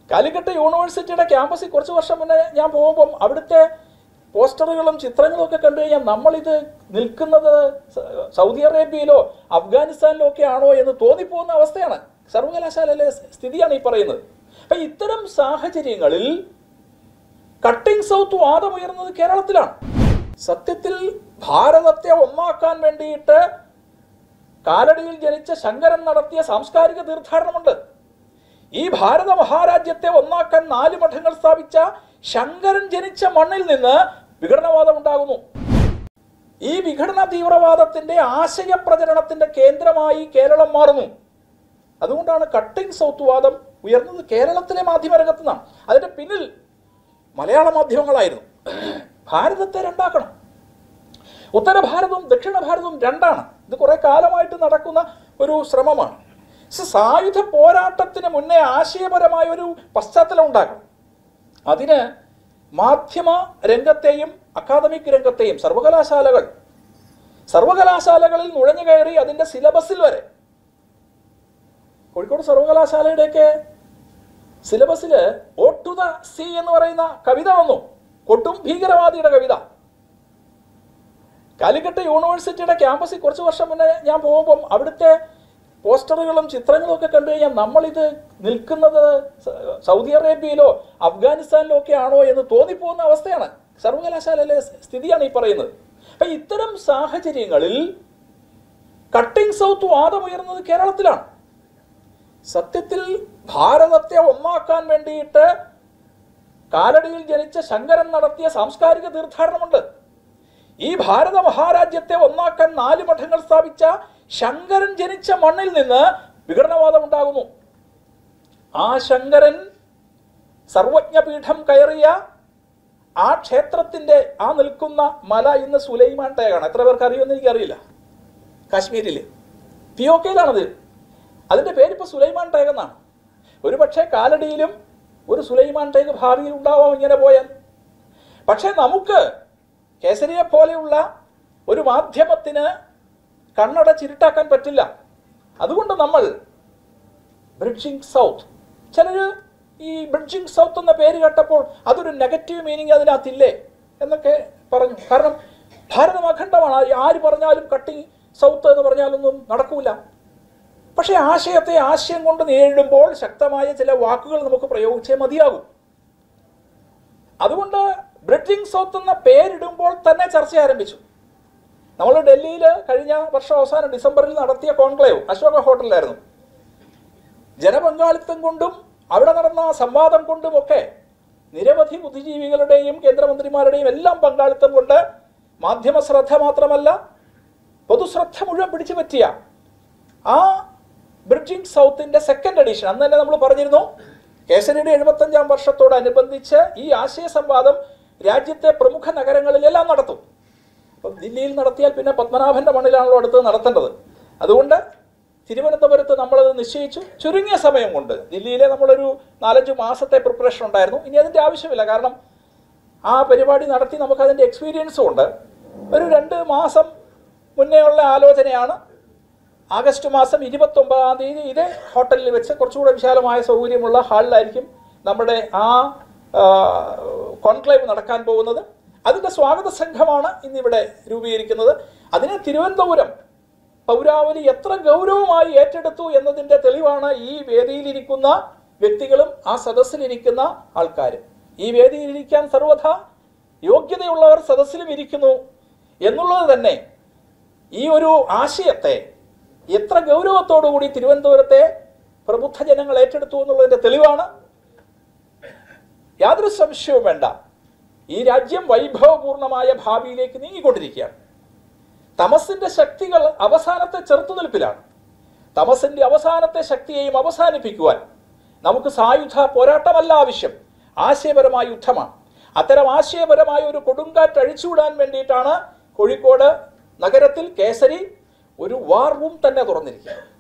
കാലിക്കട്ട് യൂണിവേഴ്സിറ്റിയുടെ ക്യാമ്പസിൽ കുറച്ച് വർഷം മുന്നേ ഞാൻ പോകുമ്പം അവിടുത്തെ പോസ്റ്ററുകളും ചിത്രങ്ങളും ഒക്കെ കണ്ടു കഴിഞ്ഞാൽ നമ്മളിത് നിൽക്കുന്നത് സ- സൗദി അറേബ്യയിലോ അഫ്ഗാനിസ്ഥാനിലോ ഒക്കെ ആണോ എന്ന് തോന്നിപ്പോകുന്ന അവസ്ഥയാണ് സർവകലാശാലയിലെ സ്ഥിതിയാണ് ഈ പറയുന്നത് അപ്പം ഇത്തരം സാഹചര്യങ്ങളിൽ കട്ടിംഗ് സൗത്ത് വാദമുയർന്നത് കേരളത്തിലാണ് സത്യത്തിൽ ഭാരതത്തെ ഒന്നാക്കാൻ വേണ്ടിയിട്ട് കാലടിയിൽ ജനിച്ച ശങ്കരൻ നടത്തിയ സാംസ്കാരിക തീർത്ഥാടനമുണ്ട് ഈ ഭാരത മഹാരാജ്യത്തെ ഒന്നാക്കാൻ നാല് മഠങ്ങൾ സ്ഥാപിച്ച ശങ്കരൻ ജനിച്ച മണ്ണിൽ നിന്ന് വിഘടനവാദം ഉണ്ടാകുന്നു ഈ വിഘടന തീവ്രവാദത്തിന്റെ ആശയ പ്രചരണത്തിന്റെ കേന്ദ്രമായി കേരളം മാറുന്നു അതുകൊണ്ടാണ് കട്ടിംഗ് സൗത്ത് വാദം ഉയർന്നത് കേരളത്തിലെ മാധ്യമരംഗത്തു നിന്നാണ് അതിന്റെ പിന്നിൽ മലയാള മാധ്യമങ്ങളായിരുന്നു ഭാരതത്തെ രണ്ടാക്കണം ഉത്തര ഭാരതവും ദക്ഷിണ ഭാരതവും രണ്ടാണ് ഇത് കുറെ കാലമായിട്ട് നടക്കുന്ന ഒരു ശ്രമമാണ് സ- സായുധ പോരാട്ടത്തിന് മുന്നേ ആശയപരമായ ഒരു പശ്ചാത്തലം ഉണ്ടാക്കണം അതിന് മാധ്യമ രംഗത്തെയും അക്കാദമിക് രംഗത്തെയും സർവകലാശാലകൾ സർവകലാശാലകളിൽ നുഴഞ്ഞു കയറി അതിൻ്റെ സിലബസിൽ വരെ കോഴിക്കോട് സർവകലാശാലയുടെയൊക്കെ സിലബസിൽ ഓ ടു ദ സി എന്ന് പറയുന്ന കവിത വന്നു കൊട്ടും ഭീകരവാദിയുടെ കവിത കാലിക്കട്ട് യൂണിവേഴ്സിറ്റിയുടെ ക്യാമ്പസിൽ കുറച്ച് വർഷം മുന്നേ ഞാൻ പോകുമ്പം അവിടുത്തെ പോസ്റ്ററുകളും ചിത്രങ്ങളും ഒക്കെ കണ്ടു കഴിഞ്ഞാൽ നമ്മളിത് നിൽക്കുന്നത് സ- സൗദി അറേബ്യയിലോ അഫ്ഗാനിസ്ഥാനിലോ ഒക്കെ ആണോ എന്ന് തോന്നിപ്പോകുന്ന അവസ്ഥയാണ് സർവകലാശാലയിലെ സ്ഥിതിയാണ് ഈ പറയുന്നത് അപ്പം ഇത്തരം സാഹചര്യങ്ങളിൽ കട്ടിംഗ് സൗത്ത് വാദമുയർന്നത് കേരളത്തിലാണ് സത്യത്തിൽ ഭാരതത്തെ ഒന്നാക്കാൻ വേണ്ടിയിട്ട് കാലടിയിൽ ജനിച്ച ശങ്കരൻ നടത്തിയ സാംസ്കാരിക തീർത്ഥാടനമുണ്ട് ഈ ഭാരത മഹാരാജ്യത്തെ ഒന്നാക്കാൻ നാല് മഠങ്ങൾ സ്ഥാപിച്ച ശങ്കരൻ ജനിച്ച മണ്ണിൽ നിന്ന് വിഘടനവാദം ഉണ്ടാകുന്നു ആ ശങ്കരൻ സർവജ്ഞപീഠം കയറിയ ആ ക്ഷേത്രത്തിന്റെ ആ നിൽക്കുന്ന മല ഇന്ന് സുലൈമാൻ ടേഗാണ് എത്ര പേർക്ക് അറിയുമെന്ന് എനിക്കറിയില്ല കാശ്മീരിൽ പി ഒ കെയിലാണത് അതിൻ്റെ പേരിപ്പോൾ സുലൈമാൻ ടേഗ് എന്നാണ് ഒരു പക്ഷേ കാലടിയിലും ഒരു സുലൈമാൻ ടേഗ് ഭാവിയിൽ ഉണ്ടാവാം ഇങ്ങനെ പോയാൽ പക്ഷേ നമുക്ക് കേസരിയെ പോലെയുള്ള ഒരു മാധ്യമത്തിന് കണ്ണടച്ചിരുട്ടാക്കാൻ പറ്റില്ല അതുകൊണ്ട് നമ്മൾ ബ്രിഡ്ജിങ് സൗത്ത് ചിലർ ഈ ബ്രിഡ്ജിങ് സൗത്ത് എന്ന പേര് കേട്ടപ്പോൾ അതൊരു നെഗറ്റീവ് മീനിങ് അതിനകത്തില്ലേ എന്നൊക്കെ പറഞ്ഞു കാരണം ഭാരതം അഖണ്ഡമാണ് ആ- ആര് പറഞ്ഞാലും കട്ടിങ് സൗത്ത് എന്ന് പറഞ്ഞാലൊന്നും നടക്കൂല പക്ഷേ ആശയത്തെ ആശയം കൊണ്ട് നേരിടുമ്പോൾ ശക്തമായ ചില വാക്കുകൾ നമുക്ക് പ്രയോഗിച്ചേ മതിയാകും അതുകൊണ്ട് ബ്രിഡ്ജിങ് സൗത്ത് എന്ന പേരിടുമ്പോൾ തന്നെ ചർച്ച ആരംഭിച്ചു നമ്മൾ ഡൽഹിയിൽ കഴിഞ്ഞ വർഷം അവസാനം ഡിസംബറിൽ നടത്തിയ കോൺക്ലേവ് അശോക ഹോട്ടലിലായിരുന്നു ജനപങ്കാളിത്തം കൊണ്ടും അവിടെ നടന്ന സംവാദം കൊണ്ടുമൊക്കെ നിരവധി ബുദ്ധിജീവികളുടെയും കേന്ദ്രമന്ത്രിമാരുടെയും എല്ലാം പങ്കാളിത്തം കൊണ്ട് മാധ്യമ ശ്രദ്ധ മാത്രമല്ല പൊതുശ്രദ്ധ മുഴുവൻ പിടിച്ചു പറ്റിയ ആ ബ്രിഡ്ജിംഗ് സൗത്തിന്റെ സെക്കൻഡ് എഡിഷൻ അന്ന് തന്നെ നമ്മൾ പറഞ്ഞിരുന്നു കേസരിയുടെ എഴുപത്തഞ്ചാം വർഷത്തോടനുബന്ധിച്ച് ഈ ആശയ സംവാദം രാജ്യത്തെ പ്രമുഖ നഗരങ്ങളിലെല്ലാം നടത്തും അപ്പം ദില്ലിയിൽ നടത്തിയാൽ പിന്നെ പത്മനാഭന്റെ മണ്ണിലാണല്ലോ അടുത്ത് നടത്തേണ്ടത് അതുകൊണ്ട് തിരുവനന്തപുരത്ത് നമ്മളത് നിശ്ചയിച്ചു ചുരുങ്ങിയ സമയം കൊണ്ട് ദില്ലിയിലെ നമ്മളൊരു നാലഞ്ച് മാസത്തെ പ്രിപ്പറേഷൻ ഉണ്ടായിരുന്നു ഇനി അതിൻ്റെ ആവശ്യമില്ല കാരണം ആ പരിപാടി നടത്തി നമുക്കതിൻ്റെ എക്സ്പീരിയൻസും ഉണ്ട് ഒരു രണ്ട് മാസം മുന്നേ ഉള്ള ആലോചനയാണ് ആഗസ്റ്റ് മാസം ഇരുപത്തൊമ്പതാം തീയതി ഇതേ ഹോട്ടലിൽ വെച്ച് കുറച്ചുകൂടെ വിശാലമായ സൗകര്യമുള്ള ഹാളിലായിരിക്കും നമ്മുടെ ആ കോൺക്ലേവ് നടക്കാൻ പോകുന്നത് അതിൻ്റെ സ്വാഗത സംഘമാണ് ഇന്നിവിടെ രൂപീകരിക്കുന്നത് അതിനെ തിരുവനന്തപുരം പൗരാവലി എത്ര ഗൗരവമായി ഏറ്റെടുത്തു എന്നതിൻ്റെ തെളിവാണ് ഈ വേദിയിലിരിക്കുന്ന വ്യക്തികളും ആ സദസ്സിലിരിക്കുന്ന ആൾക്കാരും ഈ വേദിയിലിരിക്കാൻ സർവഥ യോഗ്യതയുള്ളവർ സദസ്സിലും ഇരിക്കുന്നു എന്നുള്ളത് തന്നെ ഈ ഒരു ആശയത്തെ എത്ര ഗൗരവത്തോടുകൂടി തിരുവനന്തപുരത്തെ പ്രബുദ്ധ ജനങ്ങൾ ഏറ്റെടുത്തു എന്നുള്ളതിന്റെ തെളിവാണ് യാതൊരു സംശയവും വേണ്ട ഈ രാജ്യം വൈഭവപൂർണമായ ഭാവിയിലേക്ക് നീങ്ങിക്കൊണ്ടിരിക്കുകയാണ് തമസിന്റെ ശക്തികൾ അവസാനത്തെ ചെറുത്തുനിൽപ്പിലാണ് തമസിന്റെ അവസാനത്തെ ശക്തിയെയും അവസാനിപ്പിക്കുവാൻ നമുക്ക് സായുധ പോരാട്ടമല്ല ആവശ്യം ആശയപരമായ യുദ്ധമാണ് അത്തരം ആശയപരമായ ഒരു കൊടുങ്കാറ്റ് അഴിച്ചുവിടാൻ വേണ്ടിയിട്ടാണ് കോഴിക്കോട് നഗരത്തിൽ കേസരി ഒരു വാർ റൂം തന്നെ തുറന്നിരിക്കുന്നത്